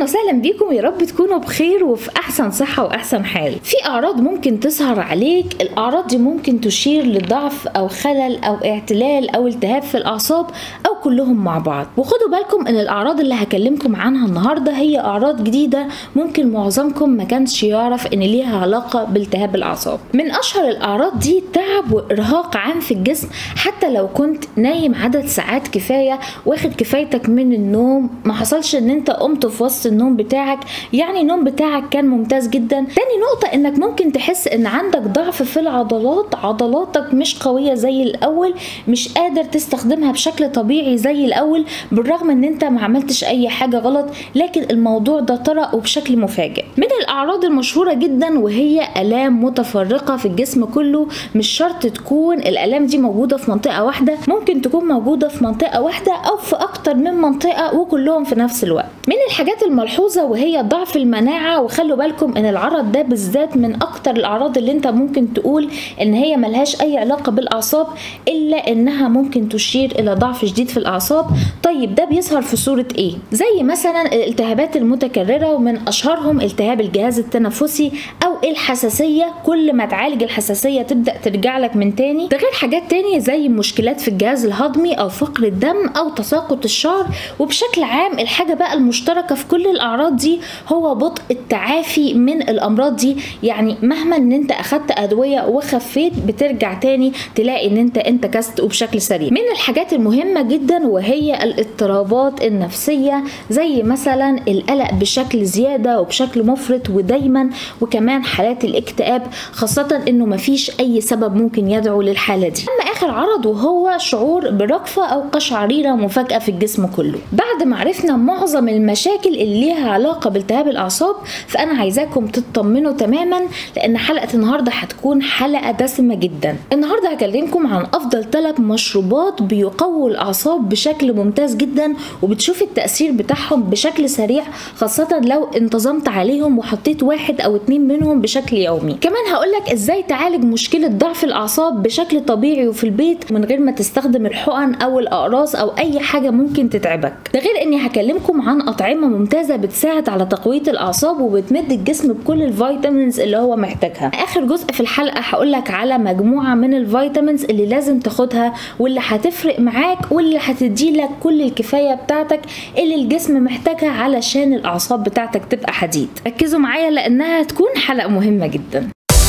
اهلا وسهلا بيكم يا رب تكونوا بخير وفي احسن صحه واحسن حال في اعراض ممكن تظهر عليك الاعراض دي ممكن تشير لضعف او خلل او اعتلال او التهاب في الاعصاب او كلهم مع بعض وخدوا بالكم ان الاعراض اللي هكلمكم عنها النهارده هي اعراض جديده ممكن معظمكم ما كانش يعرف ان ليها علاقه بالتهاب الاعصاب من اشهر الاعراض دي تعب وارهاق عام في الجسم حتى لو كنت نايم عدد ساعات كفايه واخد كفايتك من النوم ما حصلش ان انت قمت في وسط النوم بتاعك يعني النوم بتاعك كان ممتاز جدا تاني نقطه انك ممكن تحس ان عندك ضعف في العضلات عضلاتك مش قويه زي الاول مش قادر تستخدمها بشكل طبيعي زي الاول بالرغم ان انت ما عملتش اي حاجه غلط لكن الموضوع ده طرأ وبشكل مفاجئ من الاعراض المشهوره جدا وهي الام متفرقه في الجسم كله مش شرط تكون الالام دي موجوده في منطقه واحده ممكن تكون موجوده في منطقه واحده او في اكتر من منطقه وكلهم في نفس الوقت من الحاجات الملحوظه وهي ضعف المناعه وخلوا بالكم ان العرض ده بالذات من اكتر الاعراض اللي انت ممكن تقول ان هي ملهاش اي علاقه بالاعصاب الا انها ممكن تشير الى ضعف شديد في الاعصاب طيب ده بيظهر في صوره ايه زي مثلا الالتهابات المتكرره ومن اشهرهم التهاب الجهاز التنفسي او الحساسيه كل ما تعالج الحساسيه تبدا ترجع لك من تاني ده غير حاجات تانية زي مشكلات في الجهاز الهضمي او فقر الدم او تساقط الشعر وبشكل عام الحاجه بقى المشتركه في كل الاعراض دي هو بطء التعافي من الامراض دي يعني مهما ان انت اخدت ادويه وخفيت بترجع تاني تلاقي ان انت انتكست وبشكل سريع من الحاجات المهمه جدا وهي الاضطرابات النفسيه زي مثلا القلق بشكل زياده وبشكل مفرط ودايما وكمان حالات الاكتئاب خاصه انه مفيش اي سبب ممكن يدعو للحاله دي اما اخر عرض وهو شعور برقفه او قشعريره مفاجاه في الجسم كله بعد ما عرفنا معظم المشاكل اللي ليها علاقه بالتهاب الاعصاب فانا عايزاكم تطمنوا تماما لان حلقه النهارده هتكون حلقه دسمه جدا النهارده هكلمكم عن افضل ثلاث مشروبات بيقووا الاعصاب بشكل ممتاز جدا وبتشوف التاثير بتاعهم بشكل سريع خاصه لو انتظمت عليهم وحطيت واحد او اتنين منهم بشكل يومي كمان هقولك ازاي تعالج مشكله ضعف الاعصاب بشكل طبيعي وفي البيت من غير ما تستخدم الحقن او الاقراص او اي حاجه ممكن تتعبك ده غير اني هكلمكم عن اطعمه ممتازه بتساعد على تقويه الاعصاب وبتمد الجسم بكل الفيتامينز اللي هو محتاجها اخر جزء في الحلقه هقولك على مجموعه من الفيتامينز اللي لازم تاخدها واللي هتفرق معاك واللي هتديلك كل الكفايه بتاعتك اللي الجسم محتاجها علشان الاعصاب بتاعتك تبقى حديد ركزوا معايا لانها هتكون حلقه مهمه جدا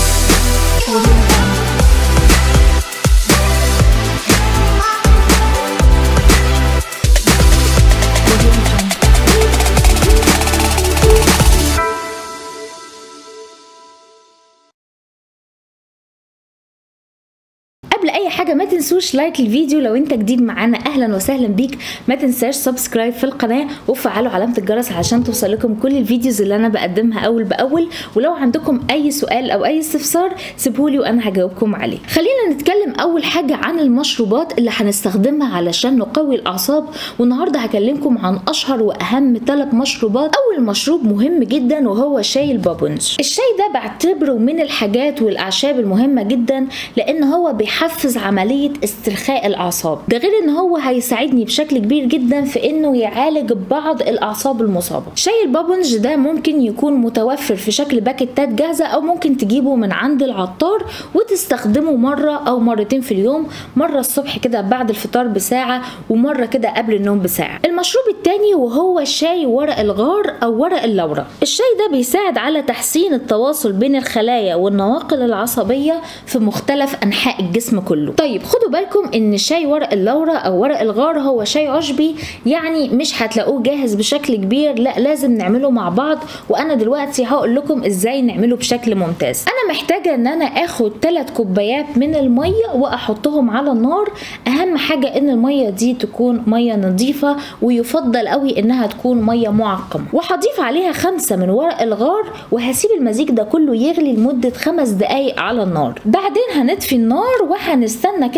قبل اي حاجه ما تنسوش لايك الفيديو لو انت جديد معانا اهلا وسهلا بيك ما تنساش سبسكرايب في القناه وفعلوا علامه الجرس عشان توصل لكم كل الفيديوز اللي انا بقدمها اول باول ولو عندكم اي سؤال او اي استفسار سيبهولي وانا هجاوبكم عليه خلينا نتكلم اول حاجه عن المشروبات اللي هنستخدمها علشان نقوي الاعصاب والنهارده هكلمكم عن اشهر واهم ثلاث مشروبات اول مشروب مهم جدا وهو شاي البابونج الشاي ده بعتبره من الحاجات والاعشاب المهمه جدا لان هو بيحفز يحفز عملية استرخاء الأعصاب ده غير إن هو هيساعدني بشكل كبير جدا في إنه يعالج بعض الأعصاب المصابة شاي البابونج ده ممكن يكون متوفر في شكل باكيتات جاهزة أو ممكن تجيبه من عند العطار وتستخدمه مرة أو مرتين في اليوم مرة الصبح كده بعد الفطار بساعة ومرة كده قبل النوم بساعة المشروب التاني وهو شاي ورق الغار أو ورق اللورة الشاي ده بيساعد على تحسين التواصل بين الخلايا والنواقل العصبية في مختلف أنحاء الجسم كله طيب خدوا بالكم ان شاي ورق اللورة او ورق الغار هو شاي عشبي يعني مش هتلاقوه جاهز بشكل كبير لا لازم نعمله مع بعض وانا دلوقتي هقول لكم ازاي نعمله بشكل ممتاز انا محتاجة ان انا اخد 3 كوبايات من المية واحطهم على النار اهم حاجة ان المية دي تكون مية نظيفة ويفضل قوي انها تكون مية معقمة وهضيف عليها خمسة من ورق الغار وهسيب المزيج ده كله يغلي لمدة خمس دقايق على النار بعدين هنطفي النار وهنستنى كده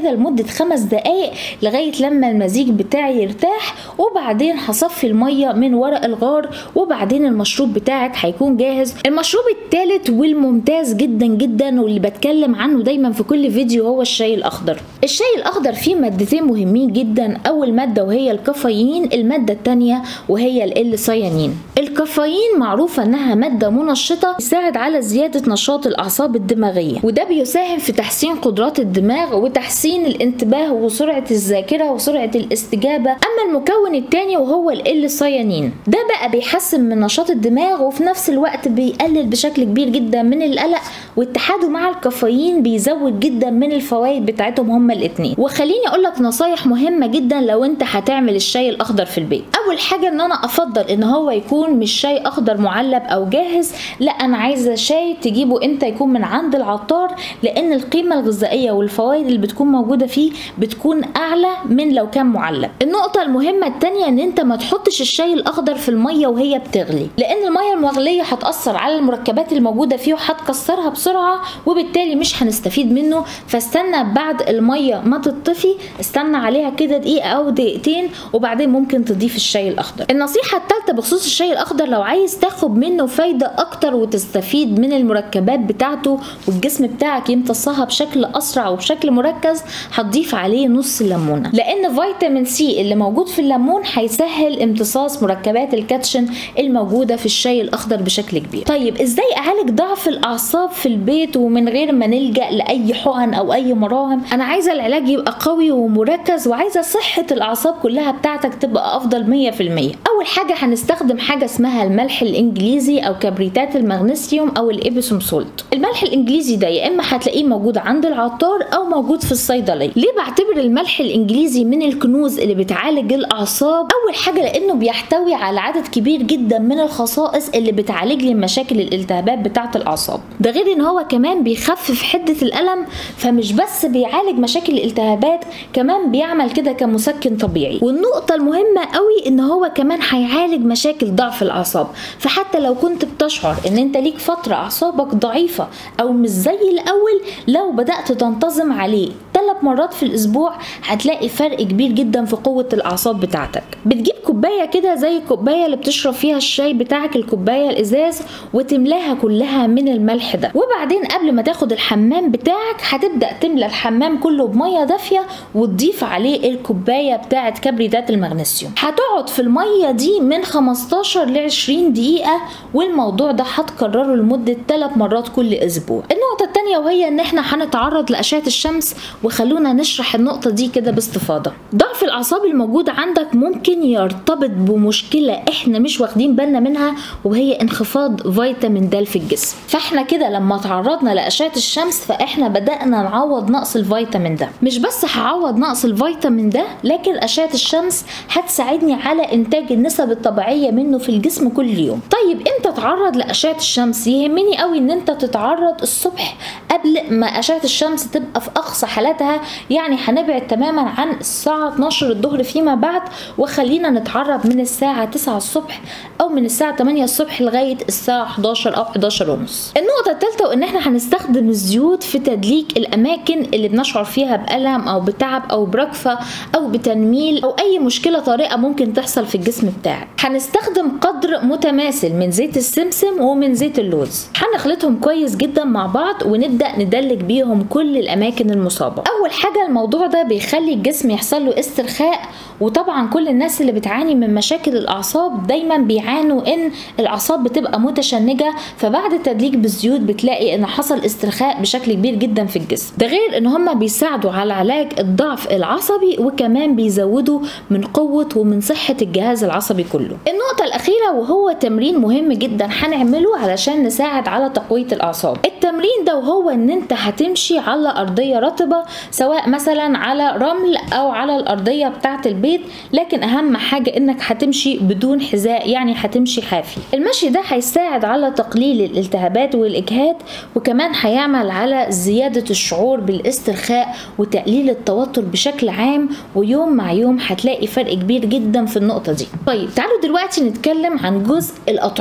كده لمدة خمس دقايق لغاية لما المزيج بتاعي يرتاح وبعدين هصفي المية من ورق الغار وبعدين المشروب بتاعك هيكون جاهز المشروب الثالث والممتاز جدا جدا واللي بتكلم عنه دايما في كل فيديو هو الشاي الاخضر الشاي الاخضر فيه مادتين مهمين جدا اول مادة وهي الكافيين المادة الثانية وهي ال سيانين الكافيين معروفة انها مادة منشطة تساعد على زيادة نشاط الاعصاب الدماغية وده بيساهم في تحسين قدرات الدماغ وتحسين الانتباه وسرعة الذاكرة وسرعة الاستجابة اما المكون الثاني وهو ال سيانين ده بقى بيحسن من نشاط الدماغ وفي نفس الوقت بيقلل بشكل كبير جدا من القلق واتحاده مع الكافيين بيزود جدا من الفوائد بتاعتهم هما الاثنين وخليني اقول لك نصايح مهمة جدا لو انت هتعمل الشاي الاخضر في البيت اول حاجة ان انا افضل ان هو يكون مش شاي اخضر معلب او جاهز لا انا عايزة شاي تجيبه انت يكون من عند العطار لان القيمة الغذائية والفوائد اللي بتكون موجودة فيه بتكون اعلى من لو كان معلب النقطة المهمة التانية ان انت ما تحطش الشاي الاخضر في المية وهي بتغلي لان المية المغلية هتأثر على المركبات الموجودة فيه وهتكسرها بسرعة وبالتالي مش هنستفيد منه فاستنى بعد المية ما تطفي استنى عليها كده دقيقة او دقيقتين وبعدين ممكن تضيف الشاي الاخضر النصيحة الثالثة بخصوص الشاي الاخضر لو عايز تاخد منه فايدة اكتر وتستفيد من المركبات بتاعته والجسم بتاعك يمتصها بشكل اسرع وبشكل مركز هتضيف عليه نص ليمونة لان فيتامين سي اللي موجود في الليمون هيسهل امتصاص مركبات الكاتشن الموجودة في الشاي الاخضر بشكل كبير طيب ازاي اعالج ضعف الاعصاب في البيت ومن غير ما نلجأ لاي حقن او اي مراهم انا عايزة العلاج يبقى قوي ومركز وعايزة صحة الاعصاب كلها بتاعتك تبقى افضل 100% اول حاجة هنستخدم حاجة اسمها الملح الانجليزي او كبريتات المغنيسيوم او الابيسوم سولت الملح الانجليزي ده يا اما هتلاقيه موجود عند العطار او موجود في الصيدليه ليه بعتبر الملح الانجليزي من الكنوز اللي بتعالج الاعصاب اول حاجه لانه بيحتوي على عدد كبير جدا من الخصائص اللي بتعالج لي مشاكل الالتهابات بتاعه الاعصاب ده غير ان هو كمان بيخفف حده الالم فمش بس بيعالج مشاكل الالتهابات كمان بيعمل كده كمسكن طبيعي والنقطه المهمه قوي ان هو كمان هيعالج مشاكل ضعف الاعصاب فحتى لو كنت بتشعر ان انت ليك فتره اعصابك ضعيفه او مش زي الاول لو بدات تنتظم عليه ثلاث مرات في الاسبوع هتلاقي فرق كبير جدا في قوه الاعصاب بتاعتك بتجيب كوبايه كده زي الكوبايه اللي بتشرب فيها الشاي بتاعك الكوبايه الازاز وتملاها كلها من الملح ده وبعدين قبل ما تاخد الحمام بتاعك هتبدا تملى الحمام كله بميه دافيه وتضيف عليه الكوبايه بتاعه كبريتات المغنيسيوم هتقعد في الميه دي من 15 ل 20 دقيقه والموضوع ده هتكرره لمده 3 مرات كل اسبوع النقطه الثانيه وهي ان احنا هنتعرض لاشعه الشمس وخلونا نشرح النقطه دي كده باستفاضه ضعف الاعصاب الموجود عندك ممكن يرتبط بمشكله احنا مش واخدين بالنا منها وهي انخفاض فيتامين د في الجسم فاحنا كده لما تعرضنا لاشعه الشمس فاحنا بدانا نعوض نقص الفيتامين ده مش بس هعوض نقص الفيتامين ده لكن اشعه الشمس هتساعدني على انتاج النسب الطبيعيه منه في الجسم كل يوم طيب امتى اتعرض لاشعه الشمس يهمني قوي ان انت تتعرض الصبح قبل ما اشعه الشمس تبقى في اقصى حالاتها يعني هنبعد تماما عن الساعه 12 الظهر فيما بعد وخلينا نتعرض من الساعه 9 الصبح او من الساعه 8 الصبح لغايه الساعه 11 او 11 ونص النقطه الثالثه وان احنا هنستخدم الزيوت في تدليك الاماكن اللي بنشعر فيها بالم او بتعب او برجفه او بتنميل او اي مشكله طارئه ممكن تحصل في الجسم بتاعك هنستخدم قدر متماثل من زيت السمسم ومن زيت اللوز هنخلطهم كويس جدا مع بعض ونبدا ندلك بيهم كل الاماكن المصابه اول حاجه الموضوع ده بيخلي الجسم يحصل له استرخاء وطبعا كل الناس اللي بتعاني من مشاكل الاعصاب دايما بيعانوا ان الاعصاب بتبقى متشنجه فبعد التدليك بالزيوت بتلاقي ان حصل استرخاء بشكل كبير جدا في الجسم ده غير ان هم بيساعدوا على علاج الضعف العصبي وكمان بيزودوا من قوه ومن صحه الجهاز العصبي كله النقطه الاخيره وهو تمرين مهم جدا هنعمله علشان نساعد على تقويه الاعصاب التمرين ده وهو ان انت هتمشي على ارضيه رطبه سواء مثلا على رمل او على الارضيه بتاعه البيت لكن اهم حاجه انك هتمشي بدون حذاء يعني هتمشي حافي المشي ده هيساعد على تقليل الالتهابات والاجهاد وكمان هيعمل على زياده الشعور بالاسترخاء وتقليل التوتر بشكل عام ويوم مع يوم هتلاقي فرق كبير جدا في النقطه دي طيب تعالوا دلوقتي نتكلم عن جزء الاطعمه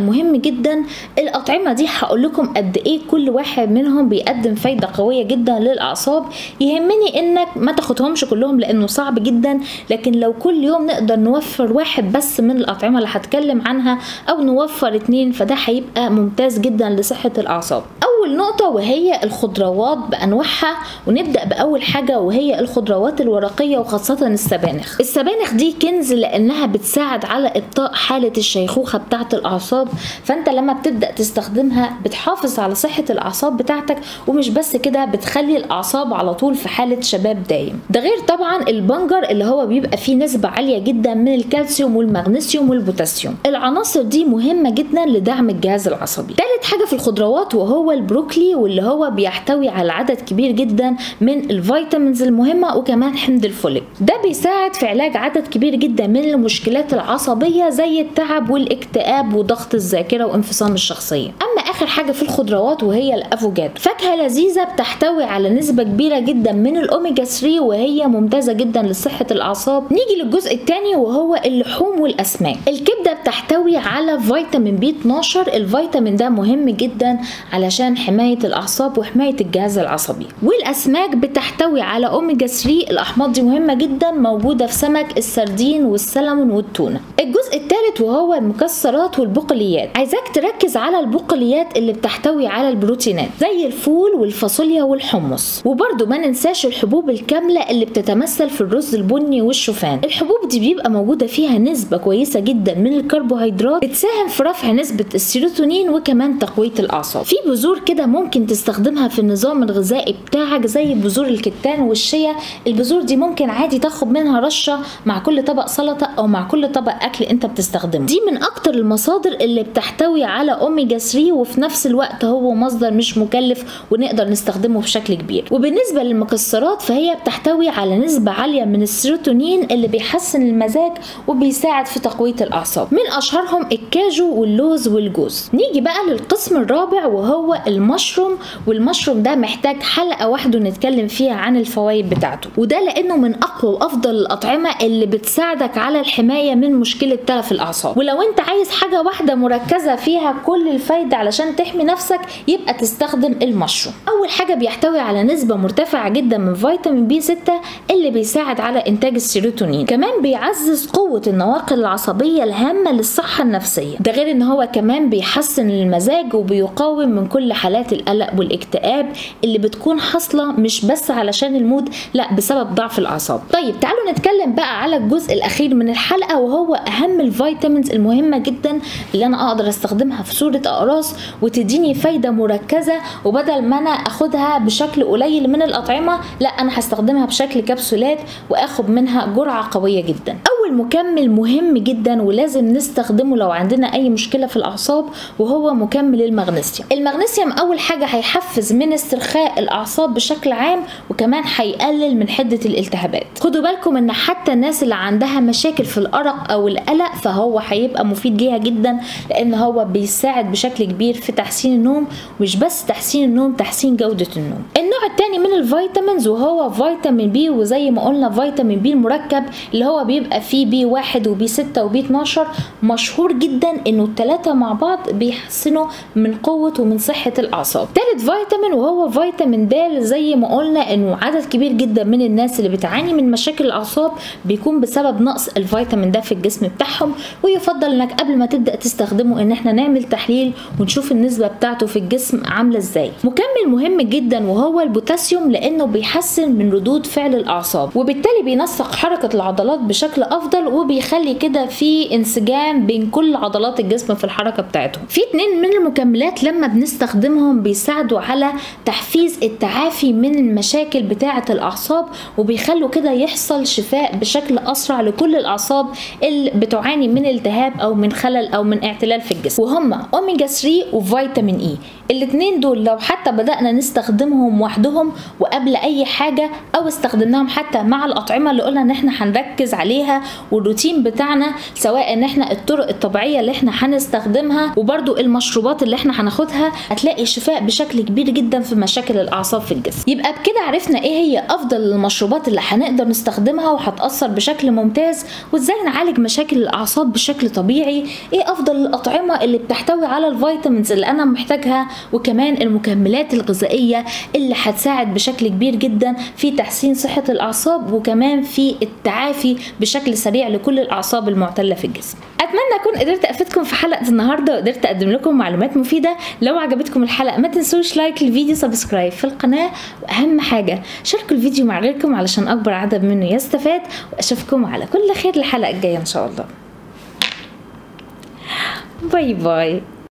سؤال مهم جدا الاطعمه دي هقول لكم قد ايه كل واحد منهم بيقدم فايده قويه جدا للاعصاب يهمني انك ما تاخدهمش كلهم لانه صعب جدا لكن لو كل يوم نقدر نوفر واحد بس من الاطعمه اللي هتكلم عنها او نوفر اتنين فده هيبقى ممتاز جدا لصحه الاعصاب اول نقطه وهي الخضروات بانواعها ونبدا باول حاجه وهي الخضروات الورقيه وخاصه السبانخ السبانخ دي كنز لانها بتساعد على ابطاء حاله الشيخوخه بتاعه الاعصاب فانت لما بتبدا تستخدمها بتحافظ على صحه الاعصاب بتاعتك ومش بس كده بتخلي الاعصاب على طول في حاله شباب دايم ده غير طبعا البنجر اللي هو بيبقى فيه نسبه عاليه جدا من الكالسيوم والمغنيسيوم والبوتاسيوم العناصر دي مهمه جدا لدعم الجهاز العصبي ثالث حاجه في الخضروات وهو البروكلي واللي هو بيحتوي على عدد كبير جدا من الفيتامينز المهمه وكمان حمض الفوليك ده بيساعد في علاج عدد كبير جدا من المشكلات العصبيه زي التعب والاكتئاب وضغط الذاكره وانفصام الشخصيه اما اخر حاجه في الخضروات وهي الافوكادو فاكهه لذيذه بتحتوي على نسبه كبيره جدا من الاوميجا 3 وهي ممتازه جدا لصحه الاعصاب نيجي للجزء الثاني وهو اللحوم والاسماك الكبده بتحتوي على فيتامين بي 12 الفيتامين ده مهم جدا علشان حمايه الاعصاب وحمايه الجهاز العصبي والاسماك بتحتوي على اوميجا 3 الاحماض دي مهمه جدا موجوده في سمك السردين والسلمون والتونه الجزء الثالث وهو المكسرات والبقوليات عايزاك تركز على البقوليات اللي بتحتوي على البروتينات زي الفول والفاصوليا والحمص وبرده ما ننساش الحبوب الكامله اللي بتتمثل في الرز البني والشوفان الحبوب دي بيبقى موجوده فيها نسبه كويسه جدا من الكربوهيدرات بتساهم في رفع نسبه السيروتونين وكمان تقويه الاعصاب في بذور كده ممكن تستخدمها في النظام الغذائي بتاعك زي بذور الكتان والشيا البذور دي ممكن عادي تاخد منها رشه مع كل طبق سلطه او مع كل طبق اكل انت بتستخدمه دي من اكتر المصادر اللي بتحتوي على اوميجا 3 وفي نفس الوقت هو مصدر مش مكلف ونقدر نستخدمه بشكل كبير وبالنسبه للمكسرات فهي بتحتوي على نسبه عاليه من السيروتونين اللي بيحسن المزاج وبيساعد في تقويه الاعصاب من اشهرهم الكاجو واللوز والجوز نيجي بقى للقسم الرابع وهو المشروم والمشروم ده محتاج حلقه واحده نتكلم فيها عن الفوائد بتاعته وده لانه من اقوى وافضل الاطعمه اللي بتساعدك على الحمايه من مشكله تلف الاعصاب ولو انت عايز حاجه واحده مركزه فيها كل الفايده علشان تحمي نفسك يبقى تستخدم المشروم اول حاجه بيحتوي على نسبه مرتفعه جدا من فيتامين بي 6 اللي بيساعد على انتاج السيروتونين كمان بيعزز قوه النواقل العصبيه الهامه للصحه النفسيه ده غير ان هو كمان بيحسن المزاج وبيقاوم من كل حالات القلق والاكتئاب اللي بتكون حاصله مش بس علشان المود لا بسبب ضعف الاعصاب طيب تعالوا نتكلم بقى على الجزء الاخير من الحلقه وهو اهم الفيتامينز المهمه جدا اللي انا اقدر استخدمها في صوره اقراص وتديني فايده مركزه وبدل ما انا اخدها بشكل قليل من الاطعمه لا انا هستخدمها بشكل كبسولات واخد منها جرعه قويه جدا اول مكمل مهم جدا ولازم نستخدمه لو عندنا اي مشكله في الاعصاب وهو مكمل المغنيسيوم المغنيسيوم اول حاجه هيحفز من استرخاء الاعصاب بشكل عام وكمان هيقلل من حده الالتهابات خدوا بالكم ان حتى الناس اللي عندها مشاكل في الارق او القلق فهو هيبقى مفيد ليها جدا لان هو بيساعد بشكل كبير في تحسين النوم مش بس تحسين النوم تحسين جوده النوم النوع الثاني من الفيتامينز وهو فيتامين بي وزي ما قلنا فيتامين بي المركب اللي هو بيبقى فيه بي واحد وبي 6 وبي 12 مشهور جدا انه الثلاثه مع بعض بيحسنوا من قوه ومن صحه الاعصاب ثالث فيتامين وهو فيتامين د زي ما قلنا انه عدد كبير جدا من الناس اللي بتعاني من مشاكل الاعصاب بيكون بسبب نقص الفيتامين ده في الجسم بتاعهم ويفضل انك قبل ما تبدا تستخدمه ان احنا نعمل تحليل ونشوف النسبه بتاعته في الجسم عامله ازاي مكمل مهم جدا وهو البوتاسيوم لانه بيحسن من ردود فعل الاعصاب وبالتالي بينسق حركه العضلات بشكل افضل وبيخلي كده في انسجام بين كل عضلات الجسم في الحركه بتاعتهم في اتنين من المكملات لما بنستخدمهم بيساعدوا على تحفيز التعافي من المشاكل بتاعه الاعصاب وبيخلوا كده يحصل شفاء بشكل اسرع لكل الاعصاب اللي بتعاني من التهاب او من خلل او من اعتلال في الجسم وهما اوميجا 3 وفيتامين اي الاثنين دول لو حتى بدانا نستخدمهم وحدهم وقبل اي حاجه او استخدمناهم حتى مع الاطعمه اللي قلنا ان احنا هنركز عليها والروتين بتاعنا سواء ان احنا الطرق الطبيعيه اللي احنا هنستخدمها وبرده المشروبات اللي احنا هناخدها هتلاقي شفاء بشكل كبير جدا في مشاكل الاعصاب في الجسم يبقى بكده عرفنا ايه هي افضل المشروبات اللي هنقدر نستخدمها وهتاثر بشكل ممتاز وازاي نعالج مشاكل الاعصاب بشكل طبيعي ايه افضل الاطعمه اللي بتحتوي على الفيتامينز اللي انا محتاجها وكمان المكملات الغذائيه اللي هتساعد بشكل كبير جدا في تحسين صحه الاعصاب وكمان في التعافي بشكل سريع لكل الاعصاب المعتله في الجسم اتمنى اكون قدرت افيدكم في حلقه النهارده وقدرت اقدم لكم معلومات مفيده لو عجبتكم الحلقه ما تنسوش لايك الفيديو سبسكرايب في القناه واهم حاجه شاركوا الفيديو مع غيركم علشان اكبر عدد منه يستفاد واشوفكم على كل خير الحلقه الجايه ان شاء الله باي باي